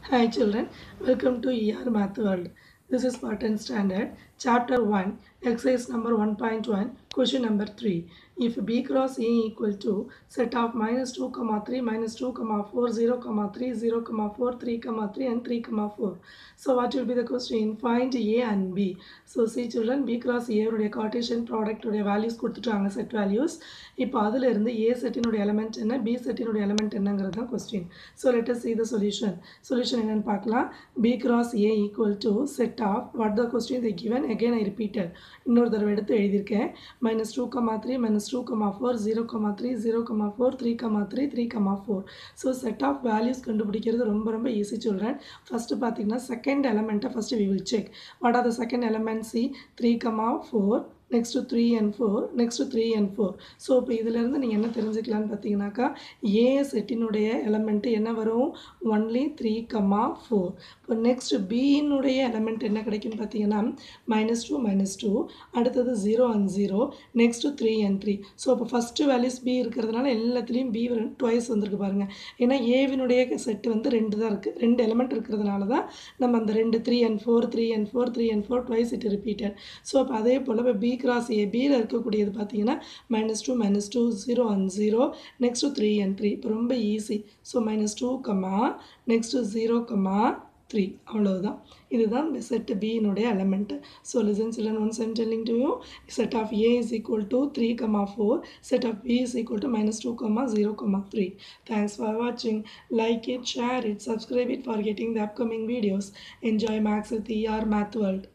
Hi children, welcome to ER Math World. This is Spartan Standard, Chapter 1, Exercise number 1.1, Question number 3. If B cross A equal to set of minus 2, comma 3, minus 2, comma 4, 0, comma 3, 0, comma 4, 3, comma 3 and 3, comma 4. So what will be the question? Find A and B. So see children, B cross A உடைய Cartesian product உடைய values கொடுத்துட்டாங்க set values. இப்போ அதில் இருந்து A செட்டினுடைய element என்ன B செட்டினுடைய element என்னங்கிறது தான் question. So let us see the solution. Solution என்னன்னு பார்க்கலாம். B cross A equal to set of what the question they given again I repeated. இன்னொரு தடவை எடுத்து எழுதியிருக்கேன் minus 2, comma 3, minus 2, comma 4, 0, comma 3, 0, comma 4, 3, comma 3, 3, comma 4. So set of values கண்டுபிடிக்கிறது ரொம்ப ரொம்ப easy children. First பார்த்தீங்கன்னா செகண்ட் எலமெண்ட்டை first we will check. What are the second elements? See 3, comma 4, next three and four next three and four so இப்போ இதிலேருந்து நீங்கள் என்ன தெரிஞ்சுக்கலான்னு பார்த்தீங்கன்னாக்கா ஏ செட்டினுடைய எலமெண்ட்டு என்ன வரும் ஒன்லி த்ரீ கமா ஃபோர் இப்போ நெக்ஸ்ட் பியினுடைய எலமெண்ட் என்ன கிடைக்குன்னு பார்த்தீங்கன்னா மைனஸ் டூ மைனஸ் டூ அடுத்தது zero and zero next three and three so இப்போ ஃபஸ்ட்டு வேல்யூஸ் பி இருக்கிறதுனால எல்லாத்துலேயும் பி டுவைஸ் வந்திருக்கு பாருங்கள் ஏன்னா ஏவினுடைய செட் வந்து ரெண்டு தான் இருக்குது ரெண்டு எலமெண்ட் இருக்கிறதுனால தான் நம்ம அந்த ரெண்டு three and four three and four three and four twice it repeated so இப்போ அதே போல் இப்போ பி கிராஸ் ஏ பியில் இருக்கக்கூடியது பார்த்தீங்கன்னா minus two minus two zero and zero next three and three இப்போ ரொம்ப easy so minus two comma next zero comma three அவ்வளவுதான் இதுதான் இந்த செட் பியினுடைய element so listen children once I'm telling to you set of A is equal to three comma four set of B is equal to minus two comma zero comma three thanks for வாட்சிங் like it share it subscribe it for getting the upcoming videos enjoy maths with ER math world